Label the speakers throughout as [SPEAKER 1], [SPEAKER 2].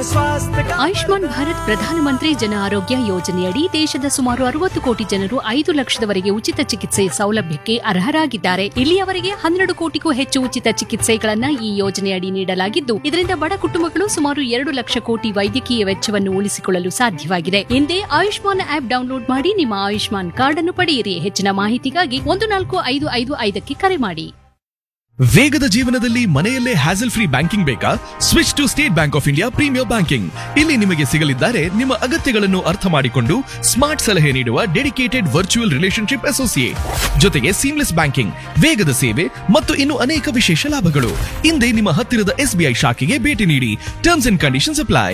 [SPEAKER 1] स्वास्थ्य का
[SPEAKER 2] ಆಯುಷ್ಮಾನ್ ಭಾರತ್ ಪ್ರಧಾನಮಂತ್ರಿ ಜನ ಆರೋಗ್ಯ ಯೋಜನೆಯಡಿ ದೇಶದ ಸುಮಾರು ಅರವತ್ತು ಕೋಟಿ ಜನರು ಐದು ಲಕ್ಷದವರೆಗೆ ಉಚಿತ ಚಿಕಿತ್ಸೆ ಸೌಲಭ್ಯಕ್ಕೆ ಅರ್ಹರಾಗಿದ್ದಾರೆ ಇಲ್ಲಿಯವರೆಗೆ ಹನ್ನೆರಡು ಕೋಟಿಗೂ ಹೆಚ್ಚು ಉಚಿತ ಚಿಕಿತ್ಸೆಗಳನ್ನ ಈ ಯೋಜನೆಯಡಿ ನೀಡಲಾಗಿದ್ದು ಇದರಿಂದ ಬಡ ಕುಟುಂಬಗಳು ಸುಮಾರು ಎರಡು ಲಕ್ಷ ಕೋಟಿ ವೈದ್ಯಕೀಯ ವೆಚ್ಚವನ್ನು ಉಳಿಸಿಕೊಳ್ಳಲು ಸಾಧ್ಯವಾಗಿದೆ ಹಿಂದೆ ಆಯುಷ್ಮಾನ್ ಆಪ್ ಡೌನ್ಲೋಡ್ ಮಾಡಿ ನಿಮ್ಮ ಆಯುಷ್ಮಾನ್ ಕಾರ್ಡ್ ಅನ್ನು ಪಡೆಯಿರಿ ಹೆಚ್ಚಿನ ಮಾಹಿತಿಗಾಗಿ ಒಂದು ನಾಲ್ಕು ಐದು ಐದು ಐದಕ್ಕೆ ಕರೆ ಮಾಡಿ
[SPEAKER 3] ವೇಗದ ಜೀವನದಲ್ಲಿ ಮನೆಯಲ್ಲೇ ಹ್ಯಾಸಲ್ ಫ್ರೀ ಬ್ಯಾಂಕಿಂಗ್ ಬೇಕಾ switch to State Bank of India premier banking ಇಲ್ಲಿ ನಿಮಗೆ ಸಿಗಲಿದ್ದಾರೆ ನಿಮ್ಮ ಅಗತ್ಯಗಳನ್ನು ಅರ್ಥ ಮಾಡಿಕೊಂಡು ಸ್ಮಾರ್ಟ್ ಸಲಹೆ ನೀಡುವ ಡೆಡಿಕೇಟೆಡ್ ವರ್ಚುವಲ್ ರಿಲೇಶನ್ಶಿಪ್ ಅಸೋಸಿಯೇಟ್ ಜೊತೆಗೆ ಸೀಮ್ಲೆಸ್ ಬ್ಯಾಂಕಿಂಗ್ ವೇಗದ ಸೇವೆ ಮತ್ತು ಇನ್ನು ಅನೇಕ ವಿಶೇಷ ಲಾಭಗಳು ಹಿಂದೆ ನಿಮ್ಮ ಹತ್ತಿರದ ಎಸ್ಬಿಐ ಶಾಖೆಗೆ ಭೇಟಿ ನೀಡಿ terms and conditions apply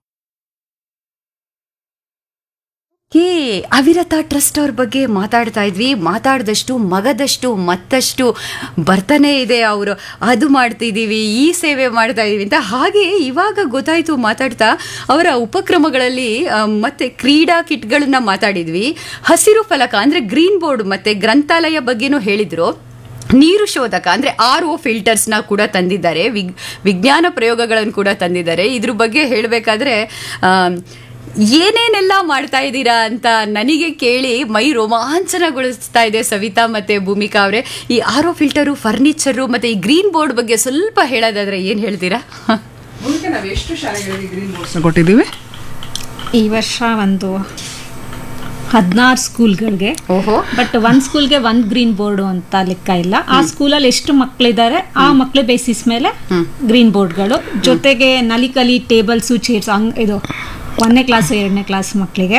[SPEAKER 4] hey ಅವಿರತ ಟ್ರಸ್ಟ್ ಅವ್ರ ಬಗ್ಗೆ ಮಾತಾಡ್ತಾ ಇದ್ವಿ ಮಾತಾಡಿದಷ್ಟು ಮಗದಷ್ಟು ಮತ್ತಷ್ಟು ಬರ್ತಾನೆ ಇದೆ ಅವರು ಅದು ಮಾಡ್ತಿದ್ದೀವಿ ಈ ಸೇವೆ ಮಾಡ್ತಾ ಇದೀವಿ ಅಂತ ಹಾಗೆ ಇವಾಗ ಗೊತ್ತಾಯ್ತು ಮಾತಾಡ್ತಾ ಅವರ ಉಪಕ್ರಮಗಳಲ್ಲಿ ಆ, ಮತ್ತೆ ಕ್ರೀಡಾ ಕಿಟ್ಗಳನ್ನ ಮಾತಾಡಿದ್ವಿ ಹಸಿರು ಫಲಕ ಅಂದ್ರೆ ಗ್ರೀನ್ ಬೋರ್ಡ್ ಮತ್ತೆ ಗ್ರಂಥಾಲಯ ಬಗ್ಗೆನೂ ಹೇಳಿದ್ರು ನೀರು ಶೋಧಕ ಅಂದ್ರೆ ಆರ್ ಒ ಫಿಲ್ಟರ್ಸ್ನ ಕೂಡ ತಂದಿದ್ದಾರೆ ವಿಗ್ ವಿಜ್ಞಾನ ಪ್ರಯೋಗಗಳನ್ನು ಕೂಡ ತಂದಿದ್ದಾರೆ ಇದ್ರ ಬಗ್ಗೆ ಹೇಳಬೇಕಾದ್ರೆ ಏನೇನೆಲ್ಲ ಮಾಡ್ತಾ ಇದ್ದೀರಾ ಅಂತ ನನಗೆ ಕೇಳಿ ಮೈ ರೋಮಾಂಚನಗೊಳಿಸ್ತಾ ಇದೆ ಸವಿತಾ ಮತ್ತೆ ಭೂಮಿಕಾ ಅವರೇ ಈ ಆರ್ ಒ ಫಿಲ್ಟರು ಫರ್ನಿಚರು ಮತ್ತೆ ಈ ಗ್ರೀನ್ ಬೋರ್ಡ್ ಬಗ್ಗೆ ಸ್ವಲ್ಪ ಹೇಳೋದಾದ್ರೆ ಏನು ಹೇಳ್ತೀರಾ
[SPEAKER 5] ಭೂಮಿಕೆ ನಾವು ಎಷ್ಟು ಶಾಲೆಗಳಿಗೆ ಗ್ರೀನ್ ಬೋರ್ಡ್ಸ್ನ ಕೊಟ್ಟಿದ್ದೀವಿ
[SPEAKER 6] ಈ ವರ್ಷ ಒಂದು ಹದಿನಾರು ಸ್ಕೂಲ್ಗಳಿಗೆ
[SPEAKER 4] ಓಹೋ
[SPEAKER 6] ಬಟ್ ಒಂದ್ ಸ್ಕೂಲ್ಗೆ ಒಂದ್ ಗ್ರೀನ್ ಬೋರ್ಡ್ ಅಂತ ಲೆಕ್ಕ ಇಲ್ಲ ಆ ಸ್ಕೂಲಲ್ಲಿ ಎಷ್ಟು ಮಕ್ಕಳಿದ್ದಾರೆ ಆ ಮಕ್ಕಳ ಬೇಸಿಸ್ ಮೇಲೆ ಗ್ರೀನ್ ಬೋರ್ಡ್ಗಳು ಜೊತೆಗೆ ನಲಿಕಲಿ ಟೇಬಲ್ಸು ಚೇರ್ಸ್ ಹಂಗ್ ಇದು ಒಂದನೇ ಕ್ಲಾಸ್ ಎರಡನೇ ಕ್ಲಾಸ್ ಮಕ್ಕಳಿಗೆ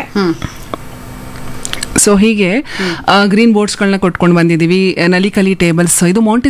[SPEAKER 5] ಸೊ ಹೀಗೆ ಗ್ರೀನ್ ಬೋರ್ಡ್ಸ್ಗಳನ್ನ ಕೊಟ್ಕೊಂಡು ಬಂದಿದ್ದೀವಿ ನಲಿಕಲಿ ಟೇಬಲ್ಸ್ ಇದು ಮೌಂಟೇನ್